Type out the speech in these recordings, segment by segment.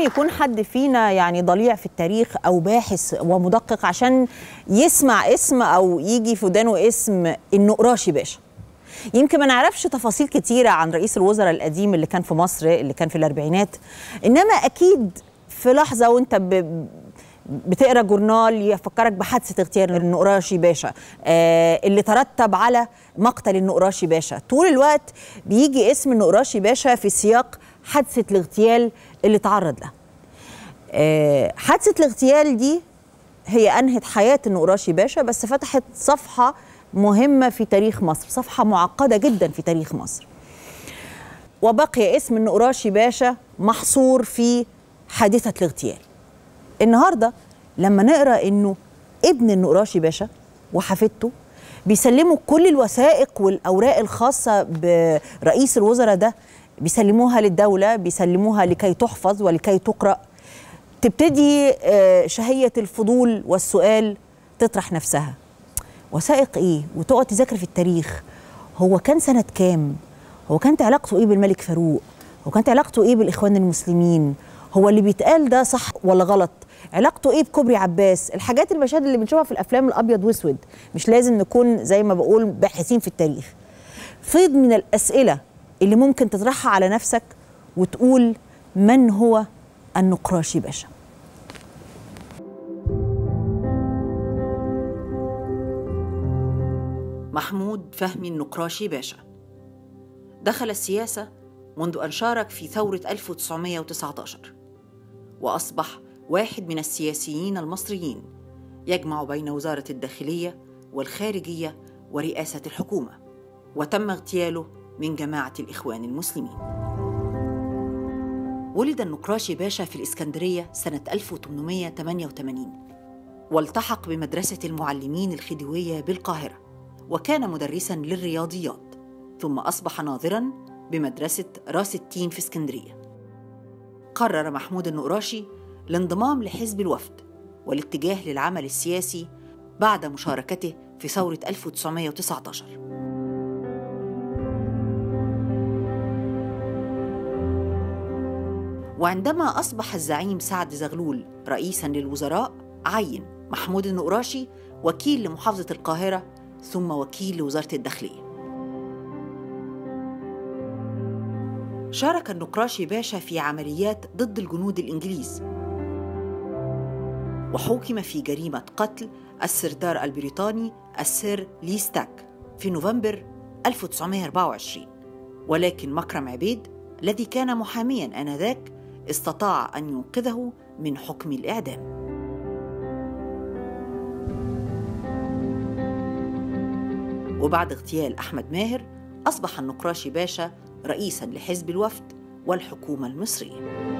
يكون حد فينا يعني ضليع في التاريخ او باحث ومدقق عشان يسمع اسم او يجي في ودانه اسم النقراشي باشا يمكن ما نعرفش تفاصيل كتيره عن رئيس الوزراء القديم اللي كان في مصر اللي كان في الاربعينات انما اكيد في لحظه وانت ب بتقرا جورنال يفكرك بحادثه اغتيال النقراشي باشا آه اللي ترتب على مقتل النقراشي باشا طول الوقت بيجي اسم النقراشي باشا في سياق حادثه الاغتيال اللي تعرض لها آه حادثه الاغتيال دي هي انهت حياه النقراشي باشا بس فتحت صفحه مهمه في تاريخ مصر صفحه معقده جدا في تاريخ مصر وبقي اسم النقراشي باشا محصور في حادثه الاغتيال النهارده لما نقرا انه ابن النقراشي باشا وحفيدته بيسلموا كل الوثائق والاوراق الخاصه برئيس الوزراء ده بيسلموها للدوله بيسلموها لكي تحفظ ولكي تقرا تبتدي شهيه الفضول والسؤال تطرح نفسها وثائق ايه وتقعد تذاكر في التاريخ هو كان سنه كام هو كانت علاقته ايه بالملك فاروق هو كانت علاقته ايه بالاخوان المسلمين هو اللي بيتقال ده صح ولا غلط علاقته ايه بكوبري عباس الحاجات المشاهد اللي بنشوفها في الافلام الابيض واسود مش لازم نكون زي ما بقول باحثين في التاريخ فيض من الاسئله اللي ممكن تطرحها على نفسك وتقول من هو النقراشي باشا محمود فهمي النقراشي باشا دخل السياسة منذ أن شارك في ثورة 1919 وأصبح واحد من السياسيين المصريين يجمع بين وزارة الداخلية والخارجية ورئاسة الحكومة وتم اغتياله من جماعة الإخوان المسلمين ولد النقراشي باشا في الإسكندرية سنة 1888 والتحق بمدرسة المعلمين الخديوية بالقاهرة وكان مدرسا للرياضيات ثم أصبح ناظرا بمدرسة راس التين في اسكندرية قرر محمود النقراشي الانضمام لحزب الوفد والاتجاه للعمل السياسي بعد مشاركته في ثورة 1919 وعندما أصبح الزعيم سعد زغلول رئيساً للوزراء عين محمود النقراشي وكيل لمحافظة القاهرة ثم وكيل لوزارة الداخلية شارك النقراشي باشا في عمليات ضد الجنود الإنجليز وحوكم في جريمة قتل السردار البريطاني السير ليستاك في نوفمبر 1924 ولكن مكرم عبيد الذي كان محاميا آنذاك استطاع أن ينقذه من حكم الإعدام وبعد اغتيال أحمد ماهر أصبح النقراشي باشا رئيسا لحزب الوفد والحكومة المصرية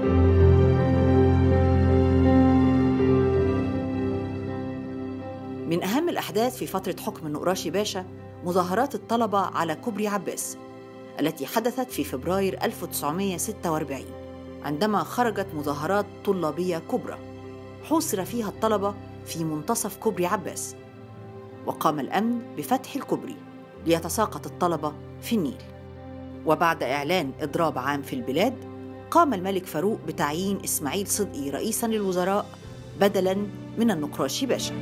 من أهم الأحداث في فترة حكم النقراشي باشا مظاهرات الطلبة على كوبري عباس التي حدثت في فبراير 1946 عندما خرجت مظاهرات طلابية كبرى حوصر فيها الطلبة في منتصف كوبري عباس وقام الأمن بفتح الكوبري ليتساقط الطلبة في النيل وبعد إعلان إضراب عام في البلاد قام الملك فاروق بتعيين إسماعيل صدقي رئيساً للوزراء بدلاً من النقراشي باشا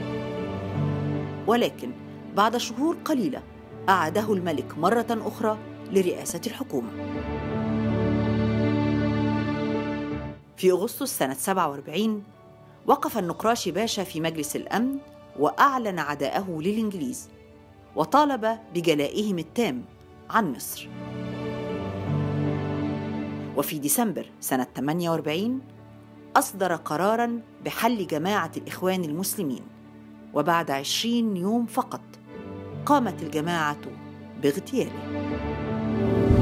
ولكن بعد شهور قليلة أعاده الملك مرة أخرى لرئاسة الحكومة في أغسطس سنة 47 وقف النقراشي باشا في مجلس الأمن وأعلن عداءه للإنجليز وطالب بجلائهم التام عن مصر وفي ديسمبر سنة 48 أصدر قراراً بحل جماعة الإخوان المسلمين وبعد عشرين يوم فقط قامت الجماعة باغتياله